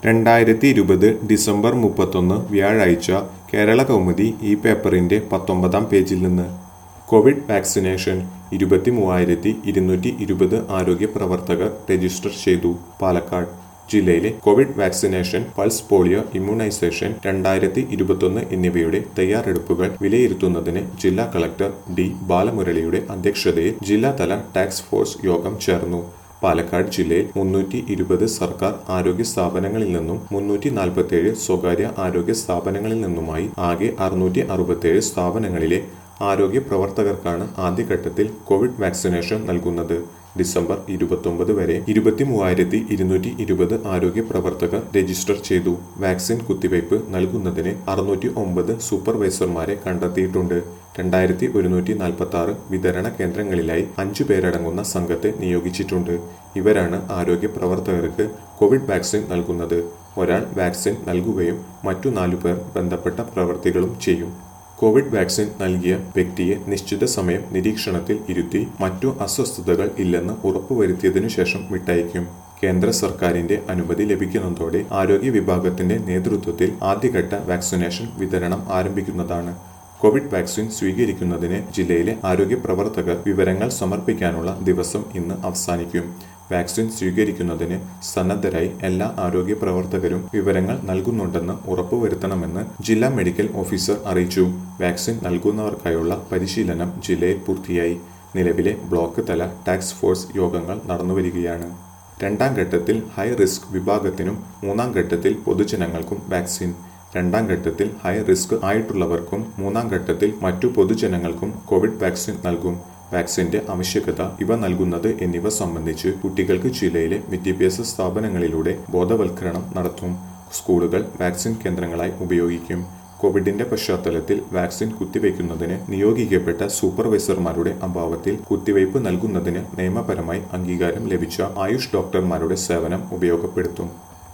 രണ്ടായിരത്തി ഇരുപത് ഡിസംബർ മുപ്പത്തൊന്ന് വ്യാഴാഴ്ച കേരള കൗമുദി ഈ പേപ്പറിന്റെ പത്തൊമ്പതാം പേജിൽ നിന്ന് കോവിഡ് വാക്സിനേഷൻ ഇരുപത്തി മൂവായിരത്തി ഇരുന്നൂറ്റി ഇരുപത് ആരോഗ്യ പ്രവർത്തകർ രജിസ്റ്റർ ചെയ്തു പാലക്കാട് ജില്ലയിലെ Covid vaccination pulse polio immunisation രണ്ടായിരത്തി ഇരുപത്തൊന്ന് എന്നിവയുടെ തയ്യാറെടുപ്പുകൾ വിലയിരുത്തുന്നതിന് ജില്ലാ കളക്ടർ ഡി ബാലമുരളിയുടെ അധ്യക്ഷതയിൽ ജില്ലാതല ടാസ്ക് ഫോഴ്സ് യോഗം ചേർന്നു പാലക്കാട് ജില്ലയിൽ മുന്നൂറ്റി ഇരുപത് സർക്കാർ ആരോഗ്യ സ്ഥാപനങ്ങളിൽ നിന്നും മുന്നൂറ്റി നാൽപ്പത്തേഴ് സ്വകാര്യ ആരോഗ്യ സ്ഥാപനങ്ങളിൽ നിന്നുമായി ആകെ അറുന്നൂറ്റി അറുപത്തേഴ് സ്ഥാപനങ്ങളിലെ ആരോഗ്യ പ്രവർത്തകർക്കാണ് ആദ്യഘട്ടത്തിൽ കോവിഡ് വാക്സിനേഷൻ നൽകുന്നത് ഡിസംബർ ഇരുപത്തൊമ്പത് വരെ ഇരുപത്തി മൂവായിരത്തി ഇരുന്നൂറ്റി ഇരുപത് ആരോഗ്യ പ്രവർത്തകർ രജിസ്റ്റർ ചെയ്തു വാക്സിൻ കുത്തിവയ്പ് നൽകുന്നതിന് അറുന്നൂറ്റി ഒമ്പത് സൂപ്പർവൈസർമാരെ കണ്ടെത്തിയിട്ടുണ്ട് രണ്ടായിരത്തി ഒരുന്നൂറ്റി നാൽപ്പത്തി ആറ് വിതരണ കേന്ദ്രങ്ങളിലായി അഞ്ചു പേരടങ്ങുന്ന സംഘത്തെ നിയോഗിച്ചിട്ടുണ്ട് ഇവരാണ് ആരോഗ്യ പ്രവർത്തകർക്ക് കോവിഡ് വാക്സിൻ നൽകുന്നത് ഒരാൾ വാക്സിൻ നൽകുകയും മറ്റു നാലു പേർ ബന്ധപ്പെട്ട പ്രവൃത്തികളും ചെയ്യും കോവിഡ് വാക്സിൻ നൽകിയ വ്യക്തിയെ നിശ്ചിത സമയം നിരീക്ഷണത്തിൽ ഇരുത്തി മറ്റു അസ്വസ്ഥതകൾ ഇല്ലെന്ന് ഉറപ്പുവരുത്തിയതിനു ശേഷം വിട്ടയക്കും കേന്ദ്ര സർക്കാരിന്റെ അനുമതി ലഭിക്കുന്നതോടെ ആരോഗ്യ വിഭാഗത്തിന്റെ നേതൃത്വത്തിൽ ആദ്യഘട്ട വാക്സിനേഷൻ വിതരണം ആരംഭിക്കുന്നതാണ് കോവിഡ് വാക്സിൻ സ്വീകരിക്കുന്നതിന് ജില്ലയിലെ ആരോഗ്യ പ്രവർത്തകർ വിവരങ്ങൾ സമർപ്പിക്കാനുള്ള ദിവസം ഇന്ന് അവസാനിക്കും വാക്സിൻ സ്വീകരിക്കുന്നതിന് സന്നദ്ധരായി എല്ലാ ആരോഗ്യ പ്രവർത്തകരും വിവരങ്ങൾ നൽകുന്നുണ്ടെന്ന് ഉറപ്പുവരുത്തണമെന്ന് ജില്ലാ മെഡിക്കൽ ഓഫീസർ അറിയിച്ചു വാക്സിൻ നൽകുന്നവർക്കായുള്ള പരിശീലനം ജില്ലയിൽ പൂർത്തിയായി നിലവിലെ ബ്ലോക്ക് തല ടാസ്ക് ഫോഴ്സ് യോഗങ്ങൾ നടന്നുവരികയാണ് രണ്ടാം ഘട്ടത്തിൽ ഹൈ റിസ്ക് വിഭാഗത്തിനും മൂന്നാം ഘട്ടത്തിൽ പൊതുജനങ്ങൾക്കും വാക്സിൻ രണ്ടാം ഘട്ടത്തിൽ ഹൈ റിസ്ക് ആയിട്ടുള്ളവർക്കും മൂന്നാം ഘട്ടത്തിൽ മറ്റു പൊതുജനങ്ങൾക്കും കോവിഡ് വാക്സിൻ നൽകും വാക്സിന്റെ ആവശ്യകത ഇവ നൽകുന്നത് എന്നിവ സംബന്ധിച്ച് കുട്ടികൾക്ക് ജില്ലയിലെ വിദ്യാഭ്യാസ സ്ഥാപനങ്ങളിലൂടെ ബോധവൽക്കരണം നടത്തും സ്കൂളുകൾ വാക്സിൻ കേന്ദ്രങ്ങളായി ഉപയോഗിക്കും കോവിഡിന്റെ പശ്ചാത്തലത്തിൽ വാക്സിൻ കുത്തിവയ്ക്കുന്നതിന് നിയോഗിക്കപ്പെട്ട സൂപ്പർവൈസർമാരുടെ അഭാവത്തിൽ കുത്തിവയ്പ് നൽകുന്നതിന് നിയമപരമായി അംഗീകാരം ലഭിച്ച ആയുഷ് ഡോക്ടർമാരുടെ സേവനം ഉപയോഗപ്പെടുത്തും